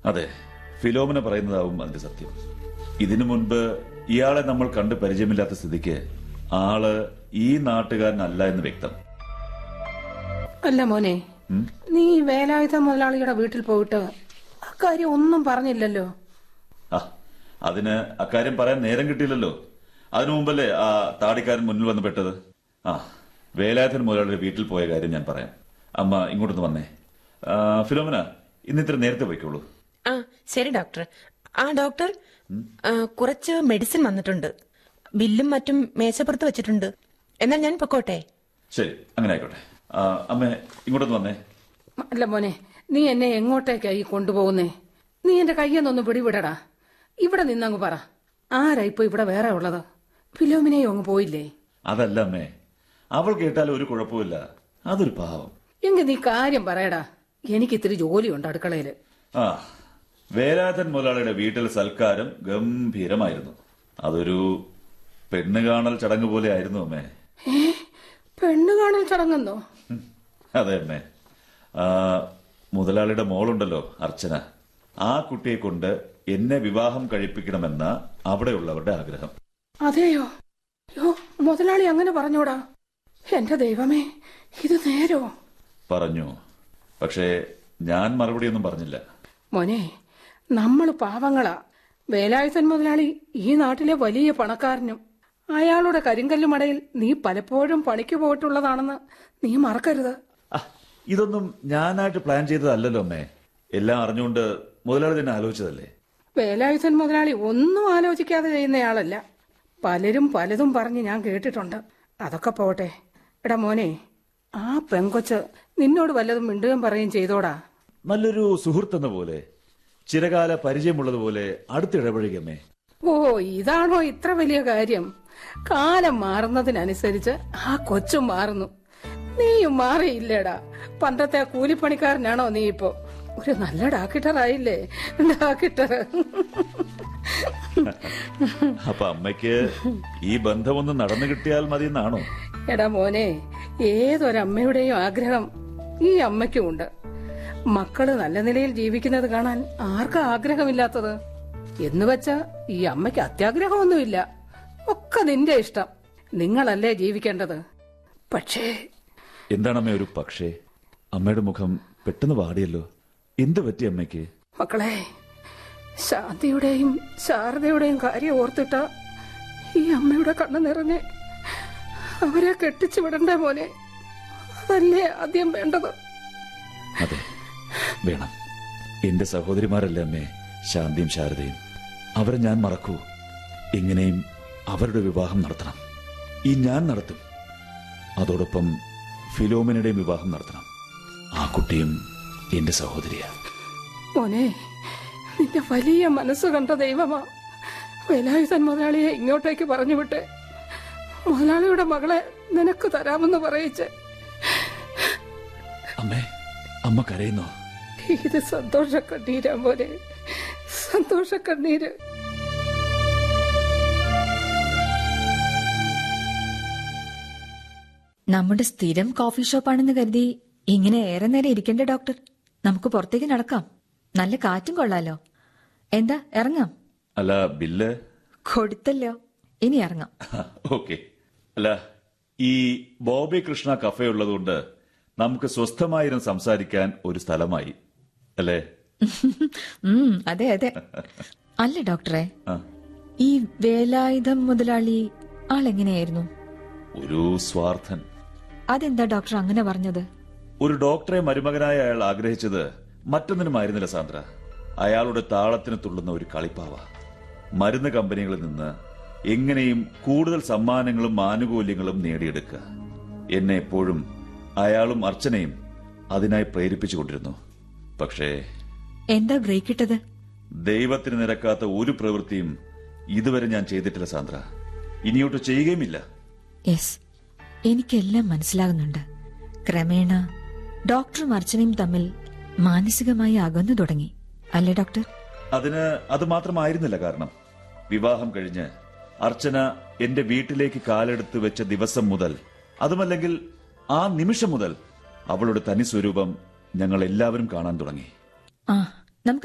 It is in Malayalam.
അതെ ഫിലോമിന പറയുന്നതാവും അതിന്റെ സത്യം ഇതിനു മുൻപ് ഇയാളെ നമ്മൾ കണ്ട് പരിചയമില്ലാത്ത സ്ഥിതിക്ക് ആള് ഈ നാട്ടുകാരനല്ല എന്ന് വ്യക്തം അല്ല മോനെ നീ വേലായുധ മുതലാളിയുടെ വീട്ടിൽ പോയിട്ട് അക്കാര്യം ഒന്നും പറഞ്ഞില്ലല്ലോ ആ അതിന് അക്കാര്യം പറയാൻ നേരം കിട്ടിയില്ലല്ലോ അതിനു മുമ്പല്ലേ ആ താടിക്കാരൻ മുന്നിൽ വന്ന് പെട്ടത് ആ വേലായുധൻ മുതലാളിയുടെ വീട്ടിൽ പോയ കാര്യം ഞാൻ പറയാം അമ്മ ഇങ്ങോട്ടൊന്ന് വന്നേ ആ, ഫിലോമിന ഇന്ന് ഇത്ര നേരത്തെ പോയിക്കോളൂ ആ ശരി ഡോക്ടർ ആ ഡോക്ടർ ആ, കുറച്ച് മെഡിസിൻ വന്നിട്ടുണ്ട് ബില്ലും മറ്റും മേശപ്പുറത്ത് വെച്ചിട്ടുണ്ട് എന്നാൽ ഞാൻ പൊക്കോട്ടെ ശരി അങ്ങനെ ആയിക്കോട്ടെ ആ, അമ്മേ ഇങ്ങോട്ടൊന്ന് വന്നേ അല്ല മോനെ നീ എന്നെ എങ്ങോട്ടേക്കായി കൊണ്ടുപോകുന്നേ നീ എന്റെ കയ്യെന്നൊന്ന് പിടിവിടടാ ഇവിടെ നിന്നങ്ങ് പറ ആരാ ഇപ്പൊ ഇവിടെ വേറെ ഉള്ളത് ഫിലോമിനെയും അങ്ങ് പോയില്ലേ അതല്ല അമ്മേ അവൾ കേട്ടാൽ ഒരു കുഴപ്പമില്ല അതൊരു പാവം എങ്കിൽ നീ കാര്യം പറയടാ എനിക്ക് ഇത്തിരി ജോലിയുണ്ട് അടുക്കളയില് ആ വേലാതൻ മുതലാളിയുടെ വീട്ടിൽ സൽക്കാരം ഗംഭീരമായിരുന്നു അതൊരു പെണ്ണ് കാണൽ ചടങ്ങ് പോലെ ആയിരുന്നു അമ്മേ ഏ പെണ്ണ് കാണൽ ചടങ്ങെന്നോ ഉം, അതെ അമ്മേ ആ, മുതലാളിയുടെ മോളുണ്ടല്ലോ അർച്ചന ആ കുട്ടിയെ കൊണ്ട് എന്നെ വിവാഹം കഴിപ്പിക്കണമെന്ന അവിടെയുള്ളവരുടെ ആഗ്രഹം അതെയോ യോ മുതലാളി അങ്ങനെ പറഞ്ഞോടാ എന്റെ ദൈവമേ ഇത് നേരോ പറഞ്ഞു പക്ഷേ ഞാൻ മറുപടിയൊന്നും പറഞ്ഞില്ല മോനെ നമ്മൾ പാവങ്ങളാ വേലായുധൻ മുതലാളി ഈ നാട്ടിലെ വലിയ പണക്കാരനും അയാളുടെ കരിങ്കല്ല് മടയിൽ നീ പലപ്പോഴും പണിക്ക് പോയിട്ടുള്ളതാണെന്ന് നീ മറക്കരുത് ആ, ഇതൊന്നും ഞാനായിട്ട് പ്ലാൻ ചെയ്തതല്ലല്ലോ അമ്മേ എല്ലാം അറിഞ്ഞുകൊണ്ട് മുതലാളി തന്നെ ആലോചിച്ചതല്ലേ വേലായുധൻ മുതലാളി ഒന്നും ആലോചിക്കാതെ ചെയ്യുന്നയാളല്ല പലരും പലതും പറഞ്ഞ് ഞാൻ കേട്ടിട്ടുണ്ട് അതൊക്കെ പോട്ടെ എടാ മോനെ ആ പെങ്കൊച്ച് നിന്നോട് വല്ലതും മിണ്ടുകയും പറയുകയും ചെയ്തോടാ നല്ലൊരു സുഹൃത്തെന്ന പോലെ ചിരകാല പരിചയമുള്ളതുപോലെ അടുത്തിടപഴകമ്മേ ഓ ഇതാണോ ഇത്ര വലിയ കാര്യം കാലം മാറുന്നതിനനുസരിച്ച് ആ കൊച്ചും മാറുന്നു നീയും മാറിയില്ലേടാ പണ്ടത്തെ ആ കൂലിപ്പണിക്കാരനാണോ നീ ഇപ്പോ ഒരു നല്ല ഡാക്കിട്ടറായില്ലേ ഡാക്കിട്ടർ അപ്പൊ അമ്മയ്ക്ക് ഈ ബന്ധമൊന്ന് നടന്നു കിട്ടിയാൽ മതി എന്നാണോ എടാ മോനെ ഏതൊരമ്മയുടെയും ആഗ്രഹം ഈ അമ്മയ്ക്കും ഉണ്ട് മക്കള് നല്ല നിലയിൽ ജീവിക്കുന്നത് കാണാൻ ആർക്കാ ആഗ്രഹമില്ലാത്തത് എന്ന് വെച്ച ഈ അമ്മയ്ക്ക് അത്യാഗ്രഹമൊന്നുമില്ല ഒക്കെ നിന്റെ ഇഷ്ടം നിങ്ങളല്ലേ ജീവിക്കേണ്ടത് പക്ഷേ എന്താണ് അമ്മ ഒരു പക്ഷേ അമ്മയുടെ മുഖം പെട്ടെന്ന് വാടിയല്ലോ എന്ത് പറ്റി അമ്മയ്ക്ക് മക്കളെ ശാന്തിയുടെയും ശാരദയുടെയും കാര്യം ഓർത്തിട്ട ഈ അമ്മയുടെ കണ്ണ് നിറഞ്ഞ് അവരെ കെട്ടിച്ചു വിടണ്ടേ മോനെ അതല്ലേ ആദ്യം വേണ്ടത് അതെ വേണം എന്റെ സഹോദരിമാരല്ലേ അമ്മേ ശാന്തിയും ശാരദയും അവരെ ഞാൻ മറക്കൂ എങ്ങനെയും അവരുടെ വിവാഹം നടത്തണം ഈ ഞാൻ നടത്തും അതോടൊപ്പം ഫിലോമിനയുടെയും വിവാഹം നടത്തണം ആ കുട്ടിയും എന്റെ സഹോദരിയാ മോനെ നിന്റെ വലിയ മനസ്സ് കണ്ട ദൈവമാ വേലായുധൻ മുതലാളിയെ ഇങ്ങോട്ടേക്ക് പറഞ്ഞു വിട്ട് മുതലാളിയുടെ മകളെ നിനക്ക് തരാമെന്ന് പറയിച്ച് അമ്മേ അമ്മ കരയുന്നോ ഇത് സന്തോഷ കണ്ണീരാ മോനെ സന്തോഷ കണ്ണീര് നമ്മുടെ സ്ഥിരം കോഫി ഷോപ്പാണെന്ന് കരുതി ഇങ്ങനെ ഏറെ നേരം ഇരിക്കണ്ടേ ഡോക്ടർ നമുക്ക് പുറത്തേക്ക് നടക്കാം നല്ല കാറ്റും കൊള്ളാലോ എന്താ ഇറങ്ങാം അല്ല ബില്ല് കൊടുത്തല്ലോ ഇനി ഇറങ്ങാം ഓക്കെ അല്ല ഈ ബോബി കൃഷ്ണ കഫേ ഉള്ളതുകൊണ്ട് നമുക്ക് സ്വസ്ഥമായിരുന്നു സംസാരിക്കാൻ ഒരു സ്ഥലമായി അല്ലേ ഉം അതെ അതെ അല്ല ഡോക്ടറെ ആ, ഈ വേലായുധം മുതലാളി ആളെങ്ങനെയായിരുന്നു ഒരു സ്വാർത്ഥൻ അതെന്താ ഡോക്ടർ അങ്ങനെ പറഞ്ഞത് ഒരു ഡോക്ടറെ മരുമകനായ അയാൾ ആഗ്രഹിച്ചത് മറ്റൊന്നിനുമായിരുന്നില്ല സാന്ദ്ര അയാളുടെ താളത്തിന് തുള്ളുന്ന ഒരു കളിപ്പാവ മരുന്ന് കമ്പനികളിൽ നിന്ന് എങ്ങനെയും കൂടുതൽ സമ്മാനങ്ങളും ആനുകൂല്യങ്ങളും നേടിയെടുക്കുക എന്നെ എപ്പോഴും അയാളും അർച്ചനയും അതിനായി പ്രേരിപ്പിച്ചുകൊണ്ടിരുന്നു പക്ഷേ എന്താ ബ്രേക്ക് ഇട്ടത് ദൈവത്തിന് നിരക്കാത്ത ഒരു പ്രവൃത്തിയും ഇതുവരെ ഞാൻ ചെയ്തിട്ടില്ല സാന്ദ്ര ഇനിയോട്ട് ചെയ്യുകയുമില്ല യെസ് എനിക്കെല്ലാം മനസ്സിലാകുന്നുണ്ട് ക്രമേണ ഡോക്ടറും അർച്ചനയും തമ്മിൽ മാനസികമായി അകന്നു തുടങ്ങി അല്ലേ ഡോക്ടർ അതിന് അത് മാത്രമായിരുന്നില്ല കാരണം വിവാഹം കഴിഞ്ഞ് അർച്ചന എന്റെ വീട്ടിലേക്ക് കാലെടുത്ത് വെച്ച ദിവസം മുതൽ അതുമല്ലെങ്കിൽ ആ നിമിഷം മുതൽ അവളുടെ തനി സ്വരൂപം ഞങ്ങൾ എല്ലാവരും കാണാൻ തുടങ്ങി ആ